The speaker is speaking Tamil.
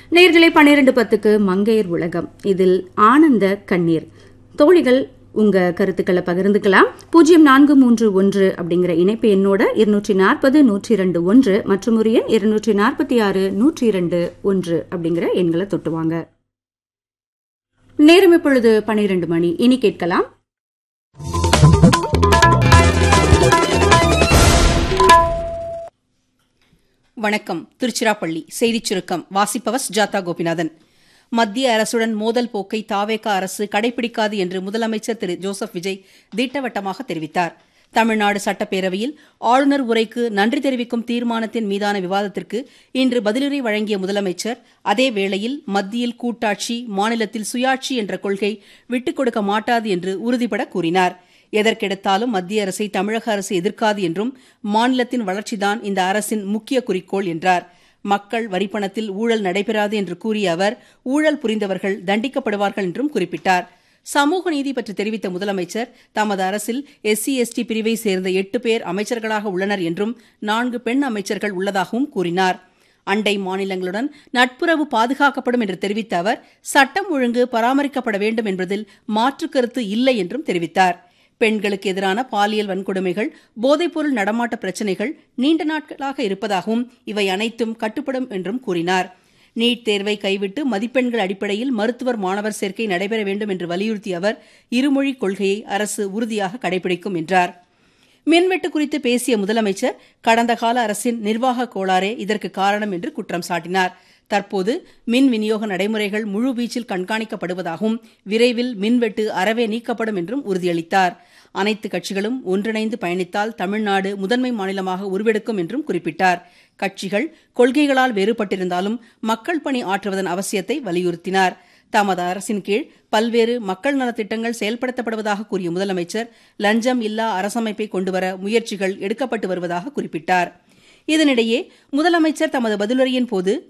நேர்களை பன்னிரண்டு பத்துக்கு மங்கையர் உலகம் இதில் ஆனந்த கண்ணீர் தோழிகள் உங்க கருத்துக்களை பகிர்ந்துக்கலாம் பூஜ்ஜியம் நான்கு மூன்று ஒன்று அப்படிங்கிற இணைப்பு எண்ணோட இருநூற்றி நாற்பது நூற்றி இரண்டு ஒன்று மற்றும் ஒரு எண் இருநூற்றி நாற்பத்தி ஆறு நூற்றி இரண்டு ஒன்று அப்படிங்கிற எண்களை தொட்டுவாங்க நேரம் இப்பொழுது பனிரெண்டு மணி இனி கேட்கலாம் வணக்கம் திருச்சிராப்பள்ளி செய்திச் சுருக்கம் வாசிப்பவர் ஜாதா கோபிநாதன் மத்திய அரசுடன் மோதல் போக்கை தாவேகா அரசு கடைபிடிக்காது என்று முதலமைச்சர் திரு ஜோசப் விஜய் திட்டவட்டமாக தெரிவித்தார் தமிழ்நாடு சட்டப்பேரவையில் ஆளுநர் உரைக்கு நன்றி தெரிவிக்கும் தீர்மானத்தின் மீதான விவாதத்திற்கு இன்று பதிலுரை வழங்கிய முதலமைச்சர் அதே வேளையில் மத்தியில் கூட்டாட்சி மாநிலத்தில் சுயாட்சி என்ற கொள்கை விட்டுக் கொடுக்க மாட்டாது என்று உறுதிபட கூறினார் எதற்கெடுத்தாலும் மத்திய அரசை தமிழக அரசு எதிர்க்காது என்றும் மாநிலத்தின் வளர்ச்சிதான் இந்த அரசின் முக்கிய குறிக்கோள் என்றார் மக்கள் வரிப்பணத்தில் ஊழல் நடைபெறாது என்று கூறிய அவர் ஊழல் புரிந்தவர்கள் தண்டிக்கப்படுவார்கள் என்றும் குறிப்பிட்டார் சமூக நீதி பற்றி தெரிவித்த முதலமைச்சர் தமது அரசில் எஸ்சி எஸ்டி பிரிவை சேர்ந்த எட்டு பேர் அமைச்சர்களாக உள்ளனர் என்றும் நான்கு பெண் அமைச்சர்கள் உள்ளதாகவும் கூறினார் அண்டை மாநிலங்களுடன் நட்புறவு பாதுகாக்கப்படும் என்று தெரிவித்த அவர் சட்டம் ஒழுங்கு பராமரிக்கப்பட வேண்டும் என்பதில் மாற்றுக் கருத்து இல்லை என்றும் தெரிவித்தார் பெண்களுக்கு எதிரான பாலியல் வன்கொடுமைகள் போதைப்பொருள் நடமாட்ட பிரச்சினைகள் நீண்ட நாட்களாக இருப்பதாகவும் இவை அனைத்தும் கட்டுப்படும் என்றும் கூறினார் நீட் தேர்வை கைவிட்டு மதிப்பெண்கள் அடிப்படையில் மருத்துவர் மாணவர் சேர்க்கை நடைபெற வேண்டும் என்று வலியுறுத்திய அவர் இருமொழி கொள்கையை அரசு உறுதியாக கடைபிடிக்கும் என்றார் மின்வெட்டு குறித்து பேசிய முதலமைச்சர் கடந்த கால அரசின் நிர்வாக கோளாறே இதற்கு காரணம் என்று குற்றம் சாட்டினார் தற்போது மின் விநியோக நடைமுறைகள் முழுவீச்சில் கண்காணிக்கப்படுவதாகவும் விரைவில் மின்வெட்டு அறவே நீக்கப்படும் என்றும் உறுதியளித்தார் அனைத்து கட்சிகளும் ஒன்றிணைந்து பயணித்தால் தமிழ்நாடு முதன்மை மாநிலமாக உருவெடுக்கும் என்றும் குறிப்பிட்டார் கட்சிகள் கொள்கைகளால் வேறுபட்டிருந்தாலும் மக்கள் பணி ஆற்றுவதன் அவசியத்தை வலியுறுத்தினார் தமது அரசின் கீழ் பல்வேறு மக்கள் நலத்திட்டங்கள் செயல்படுத்தப்படுவதாக கூறிய முதலமைச்சர் லஞ்சம் இல்லா அரசமைப்பை கொண்டுவர முயற்சிகள் எடுக்கப்பட்டு வருவதாக குறிப்பிட்டார் இதனிடையே முதலமைச்சர் தமது பதிலுரையின் போது